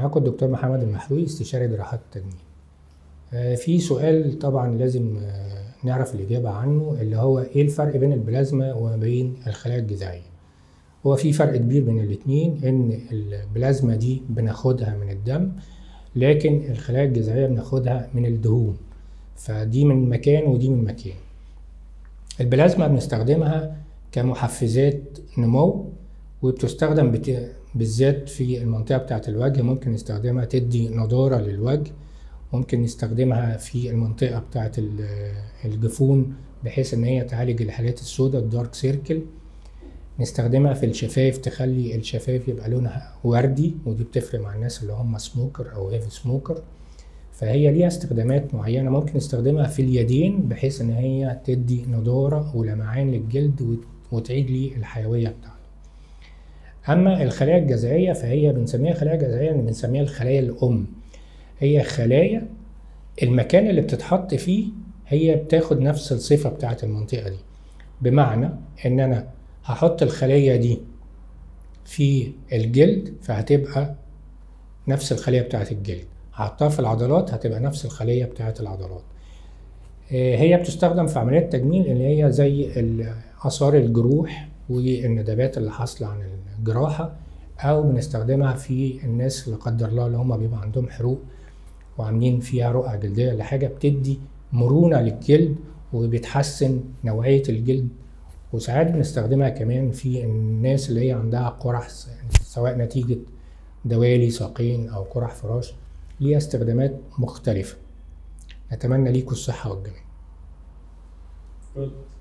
معاكم الدكتور محمد المحروي استشاري جراحات التجميل آه، في سؤال طبعا لازم آه، نعرف الإجابة عنه اللي هو إيه الفرق بين البلازما وما بين الخلايا الجذعية هو في فرق كبير بين الاتنين إن البلازما دي بناخدها من الدم لكن الخلايا الجذعية بناخدها من الدهون فدي من مكان ودي من مكان البلازما بنستخدمها كمحفزات نمو وبتستخدم بت... بالذات في المنطقة بتاعة الوجه ممكن نستخدمها تدي نضارة للوجه ممكن نستخدمها في المنطقة بتاعة الجفون بحيث إن هي تعالج الحالات السوداء الدارك سيركل نستخدمها في الشفايف تخلي الشفايف يبقى لونها وردي ودي بتفرق مع الناس اللي هم سموكر أو هيفي سموكر فهي ليها استخدامات معينة ممكن نستخدمها في اليدين بحيث إن هي تدي نضارة ولمعان للجلد وتعيد لي الحيوية بتاعته أما الخلايا الجذعية فهي بنسميها خلايا جذعية اللي بنسميها الخلايا الأم هي خلايا المكان اللي بتتحط فيه هي بتاخد نفس الصفة بتاعة المنطقة دي بمعنى إن أنا هحط الخلية دي في الجلد فهتبقى نفس الخلية بتاعة الجلد هحطها في العضلات هتبقى نفس الخلية بتاعة العضلات هي بتستخدم في عمليات التجميل اللي هي زي آثار الجروح والندبات اللي حاصلة عن الجراحة أو بنستخدمها في الناس لا قدر الله اللي هم بيبقى عندهم حروق وعاملين فيها رقعة جلدية ولا حاجة بتدي مرونة للجلد وبتحسن نوعية الجلد وساعات بنستخدمها كمان في الناس اللي هي عندها قرح سواء نتيجة دوالي ساقين أو قرح فراش ليها استخدامات مختلفة نتمنى ليكم الصحة والجمال